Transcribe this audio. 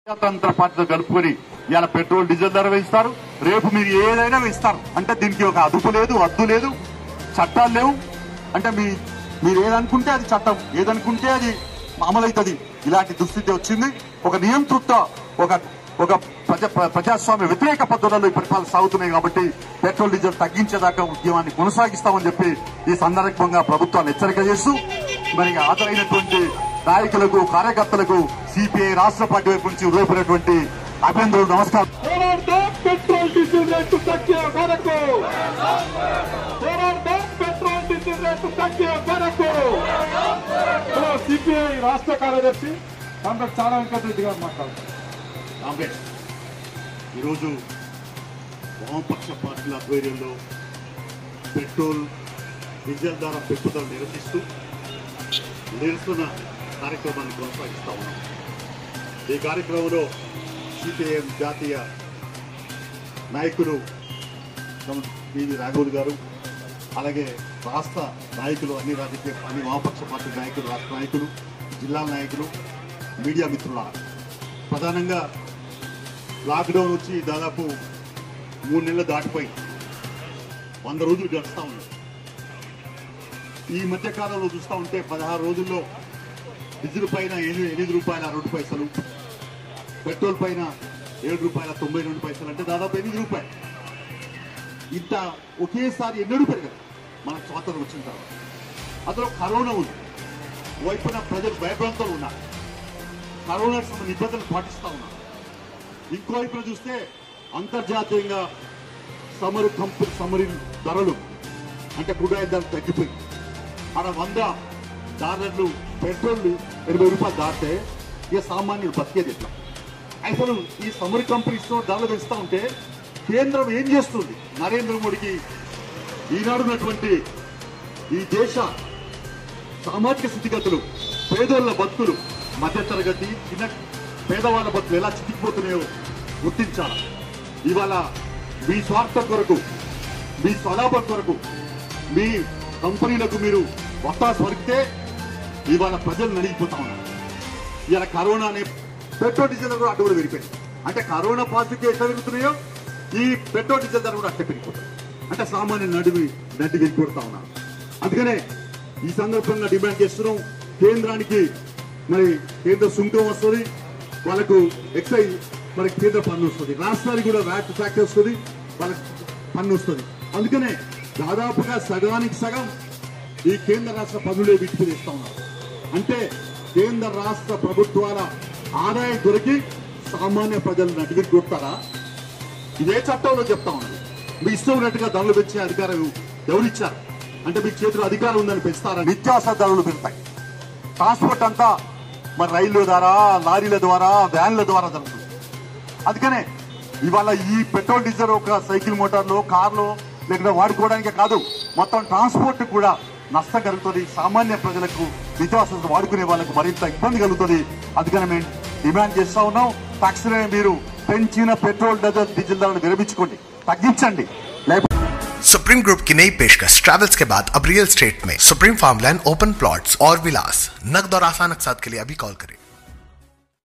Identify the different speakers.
Speaker 1: ప్రజాతంత్ర పార్టీతో కలుపుకొని ఇవాళ పెట్రోల్ డీజిల్ ధర వేయిస్తారు రేపు మీరు ఏదైనా వేస్తారు అంటే దీనికి ఒక అదుపు లేదు అద్దు లేదు చట్టాలు లేవు అంటే మీ మీరు ఏదనుకుంటే అది చట్టం ఏదనుకుంటే అది అమలవుతుంది ఇలాంటి దుస్థితి వచ్చింది ఒక నియంతృత్వ ఒక ఒక ప్రజా ప్ర- ప్రజాస్వామ్య వ్యతిరేక పద్ధతులలో ఈ పరిపాలన సాగుతున్నాయి కాబట్టి పెట్రోల్ డీజిల్ తగ్గించేదాకా ఉద్యమాన్ని కొనసాగిస్తామని చెప్పి ఈ సందర్భంగా ప్రభుత్వాన్ని హెచ్చరిక చేస్తూ మరి హాజరైనటువంటి నాయకులకు కార్యకర్తలకు సిపిఐ రాష్ట్ర పార్టీ వైపు నుంచి ఉదయపడినటువంటి అభినందనలు నమస్కారం
Speaker 2: పోరాడదాం పెట్రోల్ డీజిల్ రేటు తగ్గే వరకు పోరాడదాం పెట్రోల్ డీజిల్ రేటు తగ్గే వరకు హలో సిపిఐ రాష్ట్ర కార్యదర్శి కాంగ్రెస్ చాలా వెంకటరెడ్డి గారు మాట్లాడుతున్నారు
Speaker 1: కాంగ్రెస్ ఈరోజు వామపక్ష పార్టీల ఆధ్వర్యంలో పెట్రోల్ డీజిల్ ధర పెంపుదల నిరసిస్తూ నిరసన కార్యక్రమాన్ని కొనసాగిస్తా ఉన్నాం ఈ కార్యక్రమంలో సిపిఐఎం జాతీయ నాయకులు పివి రాఘవులు గారు అలాగే రాష్ట్ర నాయకులు అన్ని రాజకీయ అన్ని వామపక్ష పార్టీ నాయకులు రాష్ట్ర నాయకులు జిల్లా నాయకులు మీడియా మిత్రుల ప్రధానంగా లాక్డౌన్ వచ్చి దాదాపు మూడు నెలలు దాటిపోయి వంద రోజులు గడుస్తూ ఉన్నాయి ఈ మధ్య కాలంలో చూస్తూ ఉంటే పదహారు రోజుల్లో డీజిల్ పైన ఎనిమిది ఎనిమిది రూపాయల రెండు పైసలు పెట్రోల్ పైన ఏడు రూపాయల తొంభై రెండు పైసలు అంటే దాదాపు ఎనిమిది రూపాయలు ఇంత ఒకేసారి ఎన్నడూ పెరగదు మనకు స్వాతంత్రం వచ్చిన తర్వాత అందులో కరోనా ఉంది వైపున ప్రజలు భయభ్రాంతాలు ఉన్నారు కరోనా సంబంధించిన నిబంధనలు పాటిస్తా ఉన్నారు ఇంకో వైపున చూస్తే అంతర్జాతీయంగా సమరు కంపెనీ సమరి ధరలు అంటే క్రూడాయిల్ ధరలు తగ్గిపోయి ఆడ వంద డాలర్లు పెట్రోల్ ఎనభై రూపాయలు దాటితే ఇక సామాన్యుడు బతికేది ఎట్లా అసలు ఈ సమరి కంపెనీస్ ధరలు పెంచుతా ఉంటే కేంద్రం ఏం చేస్తుంది నరేంద్ర మోడీకి ఈనాడున్నటువంటి ఈ దేశ సామాజిక స్థితిగతులు పేదోళ్ళ బతుకులు మధ్యతరగతి చిన్న పేదవాళ్ళ బతుకులు ఎలా చితికిపోతున్నాయో గుర్తించాలి ఇవాళ మీ స్వార్థం కొరకు మీ స్వలాభం కొరకు మీ కంపెనీలకు మీరు వత్తాసు వరికితే ఇవాళ ప్రజలు నలిగిపోతా ఉన్నారు ఇవాళ కరోనా అనే పెట్రోల్ డీజిల్ ధర కూడా అడ్డు కూడా పెరిగిపోయింది అంటే కరోనా పాజిటివ్ ఎట్లా పెరుగుతున్నాయో ఈ పెట్రోల్ డీజిల్ ధర కూడా అట్లా పెరిగిపోతుంది అంటే సామాన్య నడివి నడ్డి వెళ్ళిపోతా ఉన్నారు అందుకనే ఈ సందర్భంగా డిమాండ్ చేస్తున్నాం కేంద్రానికి మరి కేంద్ర సుంకం వస్తుంది వాళ్ళకు ఎక్సైజ్ మరి కేంద్ర పన్ను వస్తుంది రాష్ట్రానికి కూడా వ్యాట్ ఫ్యాక్టరీ వస్తుంది వాళ్ళకి పన్ను వస్తుంది అందుకనే దాదాపుగా సగానికి సగం ఈ కేంద్ర రాష్ట్ర పన్నులే వీటికి ఇస్తా ఉన్నారు అంటే కేంద్ర రాష్ట్ర ప్రభుత్వాల ఆదాయం దొరికి సామాన్య ప్రజలు నటికి కొడతారా ఇదే చట్టంలో చెప్తా ఉన్నది మీ ఇష్టం ఉన్నట్టుగా ధరలు పెంచే అధికారం ఎవరిచ్చారు అంటే మీకు చేతిలో అధికారం ఉందని పెంచుతారా నిత్యావసర ధరలు పెడతాయి ట్రాన్స్పోర్ట్ అంతా మరి రైళ్ల ద్వారా లారీల ద్వారా వ్యాన్ల ద్వారా జరుగుతుంది అందుకనే ఇవాళ ఈ పెట్రోల్ డీజిల్ ఒక సైకిల్ మోటార్లో కార్లో లేకపోతే వాడుకోవడానికే కాదు మొత్తం ట్రాన్స్పోర్ట్ కూడా నష్టం కలుగుతుంది సామాన్య ప్రజలకు నిత్యావసర వాడుకునే వాళ్ళకు మరింత ఇబ్బంది కలుగుతుంది అందుకని మేము డిమాండ్ చేస్తా ఉన్నాం తక్షణమే మీరు పెంచిన పెట్రోల్ డీజిల్ డీజిల్ ధరలు విరమించుకోండి తగ్గించండి లేకపోతే
Speaker 3: सुप्रीम ग्रुप की नई पेशकश ट्रैवल्स के बाद अब रियल स्टेट में सुप्रीम फार्मलैंड ओपन प्लॉट्स और विलास नकद और आसान अकसाद के लिए अभी कॉल करें